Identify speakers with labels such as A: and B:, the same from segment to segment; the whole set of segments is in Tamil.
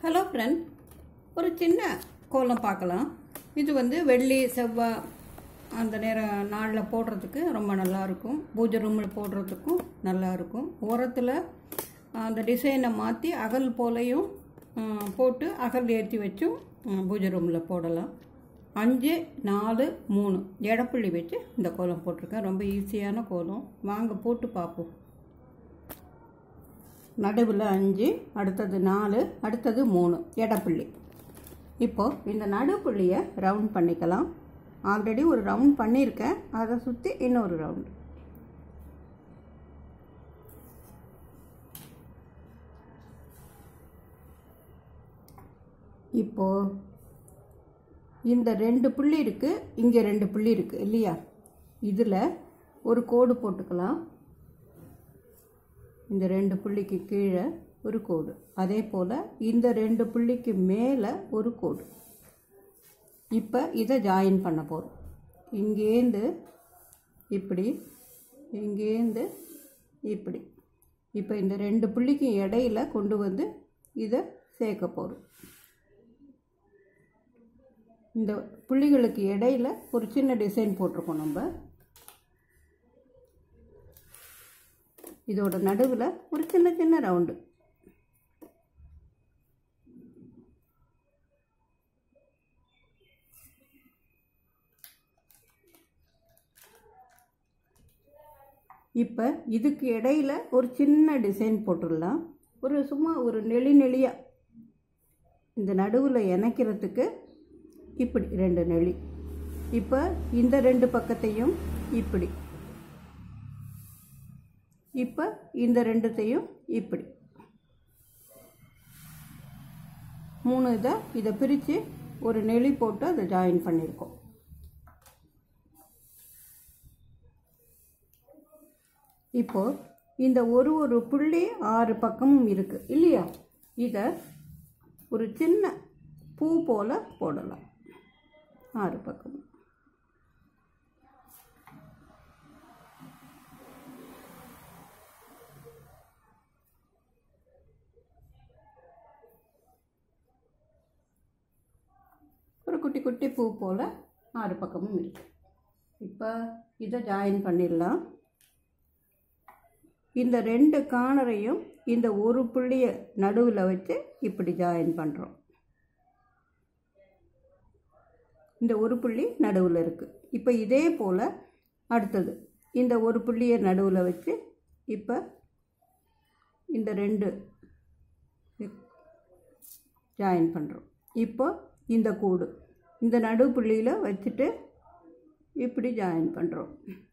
A: ஹலோ ஃப்ரெண்ட் ஒரு சின்ன கோலம் பார்க்கலாம் இது வந்து வெள்ளி செவ்வாய் அந்த நேரம் நாளில் போடுறதுக்கு ரொம்ப நல்லா இருக்கும் பூஜை ரூமில் போடுறதுக்கும் நல்லா இருக்கும் ஓரத்தில் அந்த டிசைனை மாற்றி அகல் போலையும் ம், போட்டு அகல் ஏற்றி வச்சும் ம், பூஜை ரூமில் போடலாம் அஞ்சு நாலு மூணு எடப்புள்ளி வச்சு இந்த கோலம் போட்டிருக்கேன் ரொம்ப ஈஸியான கோலம் வாங்க போட்டு பார்ப்போம் நடுவில் அஞ்சு அடுத்தது நாலு அடுத்தது மூணு எடப்புள்ளி இப்போது இந்த நடுப்புள்ளியை ரவுண்ட் பண்ணிக்கலாம் ஆல்ரெடி ஒரு ரவுண்ட் பண்ணியிருக்கேன் அதை சுற்றி இன்னொரு ரவுண்டு இப்போது இந்த ரெண்டு புள்ளி இருக்குது இங்கே ரெண்டு புள்ளி இருக்குது இல்லையா இதில் ஒரு கோடு போட்டுக்கலாம் இந்த ரெண்டு புள்ளிக்கு கீழே ஒரு கோடு அதே போல் இந்த ரெண்டு புள்ளிக்கு மேலே ஒரு கோடு இப்போ இதை ஜாயின் பண்ண போகிறோம் இங்கேருந்து இப்படி இங்கேருந்து இப்படி இப்போ இந்த ரெண்டு புள்ளிக்கு இடையில கொண்டு வந்து இதை சேர்க்க போகிறோம் இந்த புள்ளிகளுக்கு இடையில ஒரு சின்ன டிசைன் போட்டிருக்கோம் நம்ம இதோட நடுவில் ஒரு சின்ன சின்ன ரவுண்டு இப்போ இதுக்கு இடையில ஒரு சின்ன டிசைன் போட்டுடலாம் ஒரு சும்மா ஒரு நெளி நெளியாக இந்த நடுவில் இணைக்கிறதுக்கு இப்படி ரெண்டு நெளி இப்போ இந்த ரெண்டு பக்கத்தையும் இப்படி இப்போ இந்த ரெண்டுத்தையும் இப்படி மூணு இதை இதை பிரித்து ஒரு நெளி போட்டு அதை ஜாயின் பண்ணியிருக்கோம் இப்போ இந்த ஒரு ஒரு புள்ளி ஆறு பக்கமும் இருக்குது இல்லையா இதை ஒரு சின்ன பூ போல் போடலாம் ஆறு பக்கமும் ஒரு குட்டி குட்டி பூ போல் ஆறு பக்கமும் இருக்கு இப்போ இதை ஜாயின் பண்ணிடலாம் இந்த ரெண்டு காணரையும் இந்த ஒரு புள்ளியை நடுவில் வச்சு இப்படி ஜாயின் பண்ணுறோம் இந்த ஒரு புள்ளி நடுவில் இருக்குது இப்போ இதே போல் அடுத்தது இந்த ஒரு புள்ளியை நடுவில் வச்சு இப்போ இந்த ரெண்டு ஜாயின் பண்ணுறோம் இப்போ இந்த கூடு இந்த நடு புள்ளியில் வச்சுட்டு இப்படி ஜாயின் பண்ணுறோம்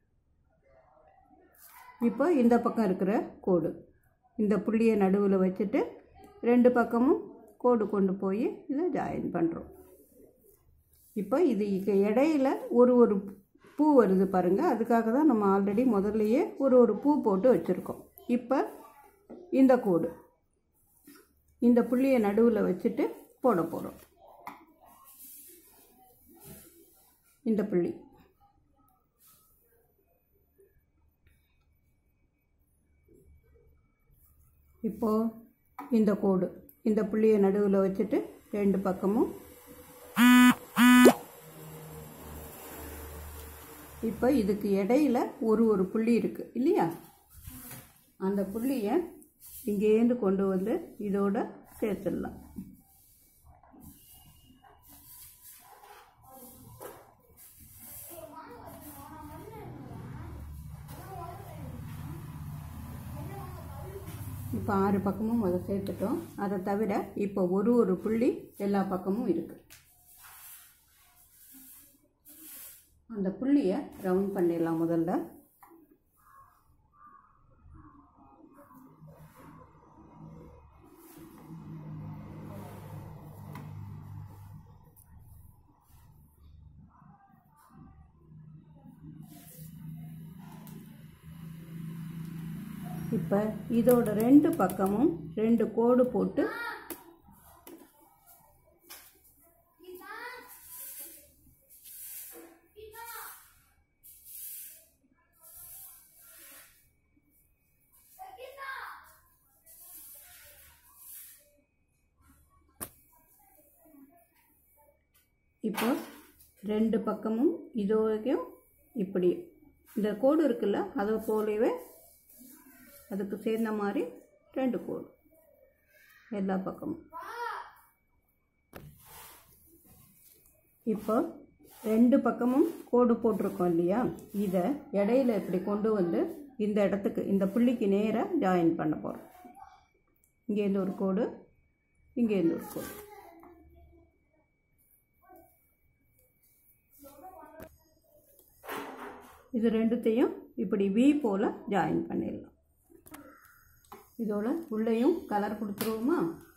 A: இப்போ இந்த பக்கம் இருக்கிற கோடு இந்த புள்ளியை நடுவில் வச்சுட்டு ரெண்டு பக்கமும் கோடு கொண்டு போய் இதை ஜாயின் பண்ணுறோம் இப்போ இது இங்க இடையில ஒரு ஒரு பூ வருது பாருங்கள் அதுக்காக தான் நம்ம ஆல்ரெடி முதல்லையே ஒரு ஒரு பூ போட்டு வச்சுருக்கோம் இப்போ இந்த கோடு இந்த புள்ளியை நடுவில் வச்சுட்டு போட போகிறோம் இந்த புள்ளி இப்போ இந்த கோடு இந்த புள்ளியை நடுவில் வச்சுட்டு ரெண்டு பக்கமும் இப்போ இதுக்கு இடையில ஒரு ஒரு புள்ளி இருக்குது இல்லையா அந்த புள்ளியை இங்கேருந்து கொண்டு வந்து இதோட சேர்த்துடலாம் இப்போ ஆறு பக்கமும் அதை சேர்த்துட்டோம் அதை தவிர இப்போ ஒரு ஒரு புள்ளி எல்லா பக்கமும் இருக்குது அந்த புள்ளியை ரவுண்ட் பண்ணிடலாம் முதல்ல இப்போ இதோட ரெண்டு பக்கமும் ரெண்டு கோடு போட்டு இப்போ ரெண்டு பக்கமும் இது வரைக்கும் இப்படி இந்த கோடு இருக்குல்ல அதை போலவே அதுக்கு சேர்ந்த மாதிரி ரெண்டு கோடு எல்லா பக்கமும் இப்போ ரெண்டு பக்கமும் கோடு போட்டிருக்கோம் இல்லையா இதை இடையில இப்படி கொண்டு வந்து இந்த இடத்துக்கு இந்த புள்ளிக்கு நேராக ஜாயின் பண்ண போகிறோம் இங்கேருந்து ஒரு கோடு இங்கேருந்து ஒரு கோடு இது ரெண்டுத்தையும் இப்படி வி போல் ஜாயின் பண்ணிடலாம் இதோட உள்ளேயும் கலர் கொடுத்துருவோமா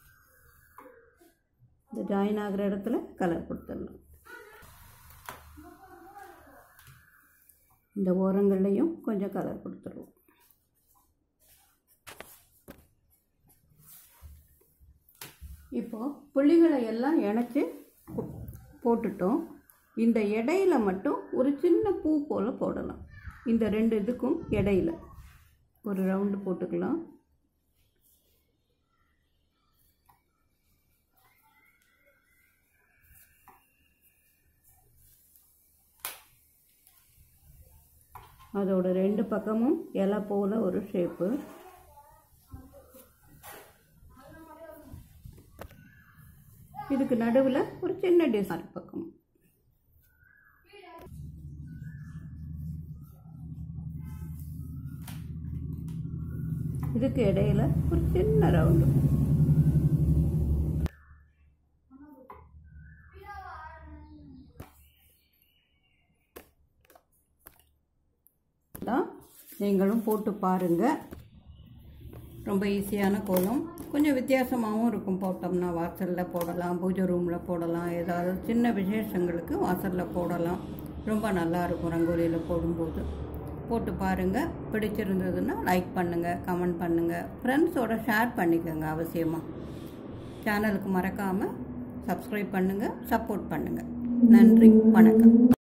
A: இந்த ஜாயின் ஆகிற இடத்துல கலர் கொடுத்துடலாம் இந்த ஓரங்கள்லையும் கொஞ்சம் கலர் கொடுத்துருவோம் இப்போது புள்ளிகளை எல்லாம் இணைச்சி போ- போட்டுட்டோம் இந்த இடையில மட்டும் ஒரு சின்ன பூ போல் போடலாம் இந்த ரெண்டு இதுக்கும் இடையில ஒரு ரவுண்டு போட்டுக்கலாம் அதோட ரெண்டு பக்கமும் இலை போல் ஒரு ஷேப்பு இதுக்கு நடுவில் ஒரு சின்ன டிசைன் பக்கம் இதுக்கு இடையில ஒரு சின்ன ரவுண்டு தான் நீங்களும் போட்டு பாருங்கள் ரொம்ப ஈஸியான கோலம் கொஞ்சம் வித்தியாசமாகவும் இருக்கும் போட்டோம்னா வாசலில் போடலாம் பூஜை ரூமில் போடலாம் ஏதாவது சின்ன விசேஷங்களுக்கு வாசலில் போடலாம் ரொம்ப நல்லா இருக்கும் ரங்கோலியில் போடும்போது போட்டு பாருங்கள் பிடிச்சிருந்ததுன்னா லைக் பண்ணுங்கள் கமெண்ட் பண்ணுங்கள் ஃப்ரெண்ட்ஸோட ஷேர் பண்ணிக்கோங்க அவசியமாக சேனலுக்கு மறக்காமல் சப்ஸ்கிரைப் பண்ணுங்கள் சப்போர்ட் பண்ணுங்கள் நன்றி வணக்கம்